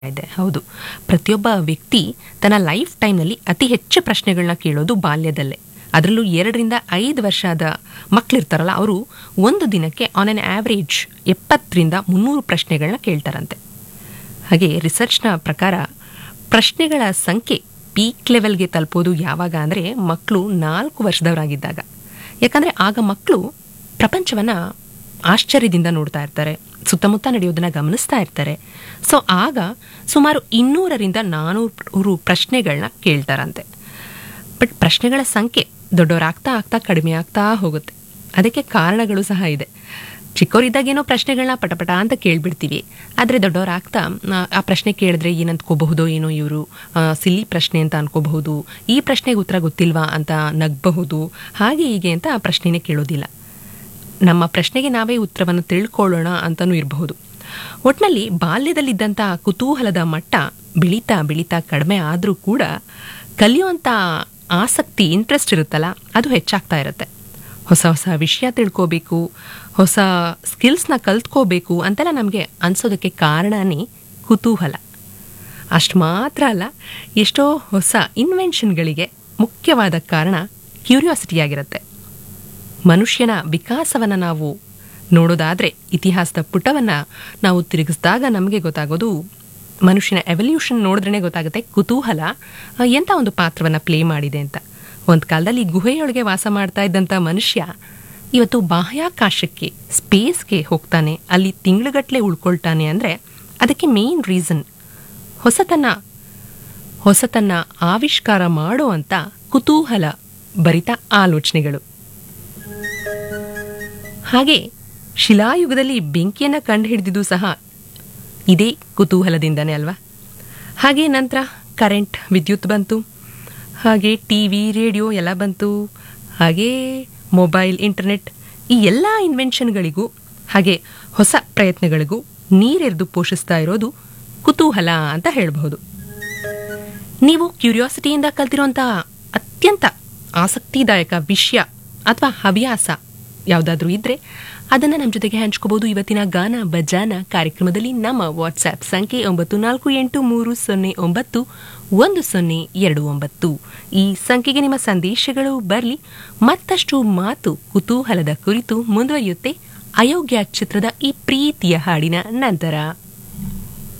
ಇದೆ ಹೌದು ಪ್ರತಿಯೊಬ್ಬ ವ್ಯಕ್ತಿ ತನ್ನ ಲೈಫ್ ಟೈಮ್ನಲ್ಲಿ ಅತಿ ಹೆಚ್ಚು ಪ್ರಶ್ನೆಗಳನ್ನ ಕೇಳೋದು ಬಾಲ್ಯದಲ್ಲೇ ಅದರಲ್ಲೂ ಎರಡರಿಂದ ಐದು ವರ್ಷದ ಮಕ್ಕಳಿರ್ತಾರಲ್ಲ ಅವರು ಒಂದು ದಿನಕ್ಕೆ ಆನ್ ಆನ್ ಆ್ಯಾವ್ರೇಜ್ ಎಪ್ಪತ್ತರಿಂದ ಮುನ್ನೂರು ಪ್ರಶ್ನೆಗಳನ್ನ ಕೇಳ್ತಾರಂತೆ ಹಾಗೆ ರಿಸರ್ಚ್ನ ಪ್ರಕಾರ ಪ್ರಶ್ನೆಗಳ ಸಂಖ್ಯೆ ಪೀಕ್ ಲೆವೆಲ್ಗೆ ತಲುಪೋದು ಯಾವಾಗ ಅಂದರೆ ಮಕ್ಕಳು ನಾಲ್ಕು ವರ್ಷದವರಾಗಿದ್ದಾಗ ಯಾಕಂದರೆ ಆಗ ಮಕ್ಕಳು ಪ್ರಪಂಚವನ್ನು ಆಶ್ಚರ್ಯದಿಂದ ನೋಡ್ತಾ ಇರ್ತಾರೆ ಸುತ್ತಮುತ್ತ ನಡೆಯೋದನ್ನ ಗಮನಿಸ್ತಾ ಇರ್ತಾರೆ ಸೊ ಆಗ ಸುಮಾರು ಇನ್ನೂರರಿಂದ ನಾನೂರು ಪ್ರಶ್ನೆಗಳನ್ನ ಕೇಳ್ತಾರಂತೆ ಬಟ್ ಪ್ರಶ್ನೆಗಳ ಸಂಖ್ಯೆ ದೊಡ್ಡವರಾಗ್ತಾ ಆಗ್ತಾ ಕಡಿಮೆ ಆಗ್ತಾ ಹೋಗುತ್ತೆ ಅದಕ್ಕೆ ಕಾರಣಗಳು ಸಹ ಇದೆ ಚಿಕ್ಕವರಿದ್ದಾಗೇನೋ ಪ್ರಶ್ನೆಗಳನ್ನ ಪಟಪಟ ಅಂತ ಕೇಳ್ಬಿಡ್ತೀವಿ ಆದರೆ ದೊಡ್ಡವರಾಗ್ತಾ ಆ, ಆ ಪ್ರಶ್ನೆ ಕೇಳಿದ್ರೆ ಏನು ಅಂದ್ಕೋಬಹುದೋ ಏನೋ ಇವರು ಸಿಲ್ಲಿ ಪ್ರಶ್ನೆ ಅಂತ ಅನ್ಕೋಬಹುದು ಈ ಪ್ರಶ್ನೆಗೆ ಉತ್ತರ ಗೊತ್ತಿಲ್ವಾ ಅಂತ ನಗಬಹುದು ಹಾಗೆ ಹೀಗೆ ಅಂತ ಆ ಪ್ರಶ್ನೆನೇ ಕೇಳೋದಿಲ್ಲ ನಮ್ಮ ಪ್ರಶ್ನೆಗೆ ನಾವೇ ಉತ್ತರವನ್ನು ತಿಳ್ಕೊಳ್ಳೋಣ ಅಂತಲೂ ಇರಬಹುದು ಒಟ್ನಲ್ಲಿ ಬಾಲ್ಯದಲ್ಲಿದ್ದಂಥ ಕುತೂಹಲದ ಮಟ್ಟ ಬೆಳೀತಾ ಬೆಳೀತಾ ಕಡಿಮೆ ಆದರೂ ಕೂಡ ಕಲಿಯುವಂಥ ಆಸಕ್ತಿ ಇಂಟ್ರೆಸ್ಟ್ ಇರುತ್ತಲ್ಲ ಅದು ಹೆಚ್ಚಾಗ್ತಾ ಇರುತ್ತೆ ಹೊಸ ಹೊಸ ವಿಷಯ ತಿಳ್ಕೋಬೇಕು ಹೊಸ ಸ್ಕಿಲ್ಸ್ನ ಕಲ್ತ್ಕೋಬೇಕು ಅಂತೆಲ್ಲ ನಮಗೆ ಅನ್ಸೋದಕ್ಕೆ ಕಾರಣನೇ ಕುತೂಹಲ ಅಷ್ಟು ಮಾತ್ರ ಅಲ್ಲ ಎಷ್ಟೋ ಹೊಸ ಇನ್ವೆನ್ಷನ್ಗಳಿಗೆ ಮುಖ್ಯವಾದ ಕಾರಣ ಕ್ಯೂರಿಯಾಸಿಟಿ ಆಗಿರುತ್ತೆ ಮನುಷ್ಯನ ವಿಕಾಸವನ್ನು ನಾವು ನೋಡೋದಾದರೆ ಇತಿಹಾಸದ ಪುಟವನ್ನು ನಾವು ತಿರುಗಿಸಿದಾಗ ನಮಗೆ ಗೊತ್ತಾಗೋದು ಮನುಷ್ಯನ ಎವಲ್ಯೂಷನ್ ನೋಡಿದ್ರೇ ಗೊತ್ತಾಗುತ್ತೆ ಕುತೂಹಲ ಆ, ಎಂಥ ಒಂದು ಪಾತ್ರವನ್ನು ಪ್ಲೇ ಮಾಡಿದೆ ಅಂತ ಒಂದು ಕಾಲದಲ್ಲಿ ಗುಹೆಯೊಳಗೆ ವಾಸ ಮಾಡ್ತಾ ಇದ್ದಂಥ ಮನುಷ್ಯ ಇವತ್ತು ಬಾಹ್ಯಾಕಾಶಕ್ಕೆ ಸ್ಪೇಸ್ಗೆ ಹೋಗ್ತಾನೆ ಅಲ್ಲಿ ತಿಂಗಳುಗಟ್ಟಲೆ ಉಳ್ಕೊಳ್ತಾನೆ ಅಂದರೆ ಅದಕ್ಕೆ ಮೇನ್ ರೀಸನ್ ಹೊಸತನ್ನ ಹೊಸತನ್ನ ಆವಿಷ್ಕಾರ ಮಾಡುವಂಥ ಕುತೂಹಲ ಭರಿತ ಆಲೋಚನೆಗಳು ಹಾಗೆ ಶಿಲಾಯುಗದಲ್ಲಿ ಬೆಂಕಿಯನ್ನು ಕಂಡುಹಿಡಿದಿದ್ದು ಸಹ ಇದೇ ಕುತೂಹಲದಿಂದನೇ ಅಲ್ವಾ ಹಾಗೆ ನಂತರ ಕರೆಂಟ್ ವಿದ್ಯುತ್ ಬಂತು ಹಾಗೆ ಟಿ ವಿ ರೇಡಿಯೋ ಎಲ್ಲ ಬಂತು ಹಾಗೆ ಮೊಬೈಲ್ ಇಂಟರ್ನೆಟ್ ಈ ಎಲ್ಲ ಇನ್ವೆನ್ಷನ್ಗಳಿಗೂ ಹಾಗೆ ಹೊಸ ಪ್ರಯತ್ನಗಳಿಗೂ ನೀರೆರೆದು ಪೋಷಿಸ್ತಾ ಇರೋದು ಕುತೂಹಲ ಅಂತ ಹೇಳಬಹುದು ನೀವು ಕ್ಯೂರಿಯಾಸಿಟಿಯಿಂದ ಕಲ್ತಿರುವಂಥ ಅತ್ಯಂತ ಆಸಕ್ತಿದಾಯಕ ವಿಷಯ ಅಥವಾ ಹವ್ಯಾಸ ಯಾವುದಾದ್ರೂ ಇದ್ದರೆ ಅದನ್ನು ನಮ್ಮ ಜೊತೆಗೆ ಹಂಚ್ಕೋಬಹುದು ಇವತ್ತಿನ ಗಾನ ಬಜಾನ ಕಾರ್ಯಕ್ರಮದಲ್ಲಿ ನಮ್ಮ ವಾಟ್ಸ್ಆ್ಯಪ್ ಸಂಖ್ಯೆ ಒಂಬತ್ತು ನಾಲ್ಕು ಎಂಟು ಮೂರು ಸೊನ್ನೆ ಒಂಬತ್ತು ಒಂದು ಸೊನ್ನೆ ಎರಡು ಒಂಬತ್ತು ಈ ಸಂಖ್ಯೆಗೆ ನಿಮ್ಮ ಸಂದೇಶಗಳು ಬರಲಿ ಮತ್ತಷ್ಟು ಮಾತು ಕುತೂಹಲದ ಕುರಿತು ಮುಂದುವರಿಯುತ್ತೆ ಅಯೋಗ್ಯ ಚಿತ್ರದ ಈ ಪ್ರೀತಿಯ ಹಾಡಿನ ನಂತರ